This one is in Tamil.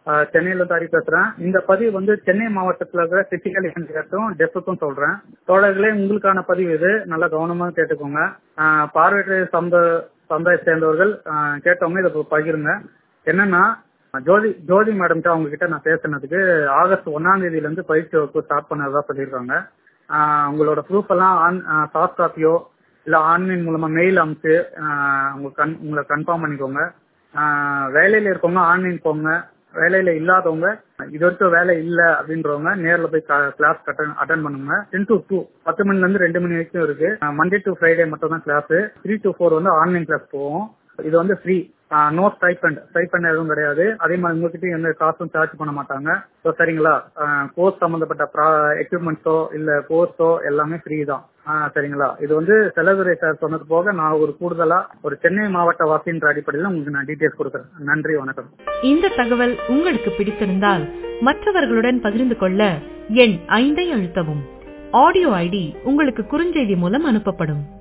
ஆஹ் சென்னையில இருந்து ஹரி பேசுறேன் இந்த பதிவு வந்து சென்னை மாவட்டத்துல இருக்கிற கிரிட்டிக்கல் இன்ஜினியர்ஸும் டெஃபுக்கும் சொல்றேன் தோழர்களே உங்களுக்கான பதிவு இது நல்லா கவனமா கேட்டுக்கோங்க ஆஹ் பார்வையற்ற சமுத சமுதாய சேர்ந்தவர்கள் ஆஹ் கேட்டவங்க இதை பகிருங்க என்னன்னா ஜோதி ஜோதி மேடம்கிட்ட அவங்க கிட்ட நான் பேசுனதுக்கு ஆகஸ்ட் ஒன்னாம் தேதியில இருந்து பயிற்சி வகுப்பு ஸ்டார்ட் பண்ணதா சொல்லியிருக்காங்க ஆஹ் உங்களோட ப்ரூஃப் எல்லாம் ஆன் சாஃப்ட் காப்பியோ இல்ல ஆன்லைன் மூலமா மெயில் அனுப்பிச்சு ஆஹ் உங்க கன் உங்களை கன்ஃபார்ம் பண்ணிக்கோங்க ஆஹ் வேலையில இருக்கவங்க ஆன்லைன் போங்க வேலையில இல்லாதவங்க இது வரைக்கும் வேலை இல்ல அப்படின்றவங்க நேர்ல போய் கிளாஸ் அட்டன் பண்ணுங்க டென் டு டூ பத்து மணில இருந்து ரெண்டு மணி வரைக்கும் இருக்கு மண்டே டு ஃப்ரைடே மட்டும் தான் கிளாஸ் த்ரீ டு ஃபோர் வந்து ஆன்லைன் கிளாஸ் போவோம் இது வந்து ஃப்ரீ நோ ஸ்டைப்பண்ட் ஸ்டைப்பண்ட் எதுவும் கிடையாது அதே மாதிரி உங்ககிட்ட எந்த காசும் சார்ஜ் பண்ண மாட்டாங்க ஸோ சரிங்களா கோர்ஸ் சம்பந்தப்பட்ட எக்யூப்மெண்ட்ஸோ இல்ல கோர்ஸோ எல்லாமே ஃப்ரீ தான் ஆஹ் சரிங்களா இது வந்து செலவுரை சார் சொன்னது போக நான் ஒரு கூடுதலா ஒரு சென்னை மாவட்ட வாசின்ற அடிப்படையில் உங்களுக்கு நான் டீட்டெயில்ஸ் கொடுக்குறேன் நன்றி வணக்கம் இந்த தகவல் உங்களுக்கு பிடித்திருந்தால் மற்றவர்களுடன் பகிர்ந்து கொள்ள எண் ஐந்தை அழுத்தவும் ஆடியோ ஐடி உங்களுக்கு குறுஞ்செய்தி மூலம் அனுப்பப்படும்